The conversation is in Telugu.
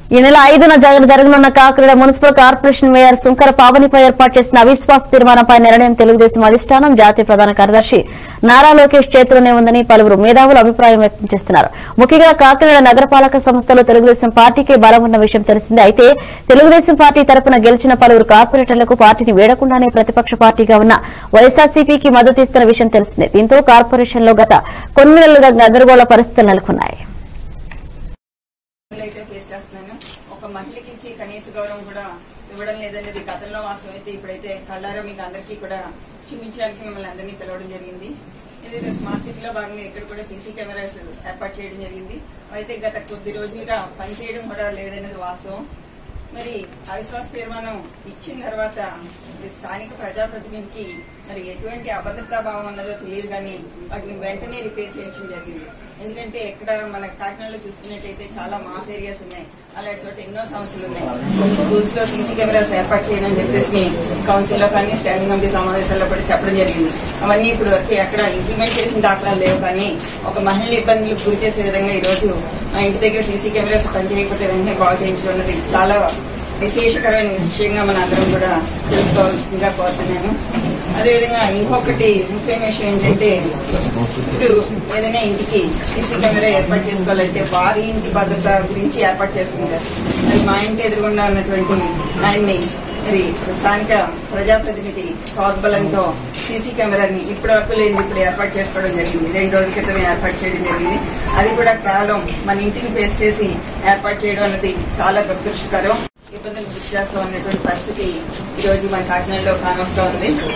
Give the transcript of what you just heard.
ఈ నెల ఐదున జగ- జరగనున్న Kakinada municipal corporation mayor Sunkara పావనిపై ఏర్పాటు చేసిన అవిశ్వాస తీర్మానంపై నిర్ణయం తెలుగుదేశం అధిష్టానం జాతీయ ప్రధాన కార్యదర్శి నారా లోకేష్ చేతిలోనే ఉందని పలువురు మేధావులు అభిప్రాయం వ్యక్తం చేస్తున్నారు ముఖ్యంగా కాకినాడ నగరపాలక సంస్థలో తెలుగుదేశం పార్టీకే బలం ఉన్న విషయం తెలిసిందే అయితే తెలుగుదేశం పార్టీ తరపున గెలిచిన పలువురు కార్పొరేటర్లకు పార్టీని వేడకుండానే ప్రతిపక్ష పార్టీగా ఉన్న వైఎస్ఆర్సీపీకి మద్దతు ఇస్తున్న విషయం తెలిసిందే దీంతో కార్పొరేషన్లో గత కొన్ని నెలలుగా గందరగోళ పరిస్థితులు నెలకొన్నాయి అయితే ఫేస్ చేస్తున్నాను ఒక మహిళకి ఇచ్చి కనీస గౌరవం కూడా ఇవ్వడం లేదనేది గతంలో వాస్తవం అయితే ఇప్పుడైతే కళ్ళారా మీకు అందరికీ కూడా చూపించడానికి మిమ్మల్ని అందరినీ పిలవడం జరిగింది ఏదైతే స్మార్ట్ సిటీలో భాగంగా ఇక్కడ కూడా సీసీ కెమెరాస్ ఏర్పాటు చేయడం జరిగింది అయితే గత కొద్ది రోజులుగా పనిచేయడం కూడా లేదనేది వాస్తవం మరి అవిశ్వాస తీర్మానం ఇచ్చిన తర్వాత మరి స్థానిక ప్రజాప్రతినిధికి మరి ఎటువంటి అభద్రతా భావం ఉన్నదో తెలియదు కానీ వాటిని వెంటనే రిపేర్ చేయించడం జరిగింది ఎందుకంటే ఇక్కడ మన కాకినాడలో చూసుకున్నట్టయితే చాలా మాస్ ఏరియాస్ ఉన్నాయి అలాంటి చోట ఎన్నో సమస్యలు ఉన్నాయి కొన్ని స్కూల్స్ లో సీసీ కెమెరాస్ ఏర్పాటు చేయని చెప్పేసి కౌన్సిల్ లో కానీ స్టాండింగ్ కమిటీ సమావేశాల్లో కూడా చెప్పడం జరిగింది అవన్నీ ఇప్పుడు వరకు ఎక్కడ ఇంప్లిమెంట్ చేసిన దాఖలాలు లేవు కానీ ఒక మహిళ ఇబ్బందులకు గురి చేసే విధంగా ఈ రోజు మా ఇంటి దగ్గర సీసీ కెమెరాస్ పనిచేయకపోతే వెంటనే బాగు చేయించడం అన్నది చాలా విశేషకరమైన విషయంగా మన అందరం కూడా తెలుసుకోవాల్సిందిగా కోరుతున్నాను అదేవిధంగా ఇంకొకటి ముఖ్యమైన విషయం ఏంటంటే ఇప్పుడు ఏదైనా ఇంటికి సీసీ కెమెరా ఏర్పాటు చేసుకోవాలంటే వారి ఇంటి భద్రత గురించి ఏర్పాటు చేసుకుంటారు మరి మా ఇంటి ఎదురుగుండా ఉన్నటువంటి ఆయన్ని మరి స్థానిక ప్రజాప్రతినిధి ప్రోద్బలంతో సీసీ కెమెరాని ఇప్పటి వరకు లేదు ఇప్పుడు ఏర్పాటు చేసుకోవడం జరిగింది రెండు రోజుల క్రితమే ఏర్పాటు చేయడం జరిగింది అది కూడా కేవలం మన ఇంటిని ఫేస్ చేసి ఏర్పాటు చేయడం అనేది చాలా దురదృష్టకరం ఇబ్బందులు గురి చేస్తాం అనేటువంటి పరిస్థితి ఈ రోజు మన కాకినాడలో కానొస్తా ఉంది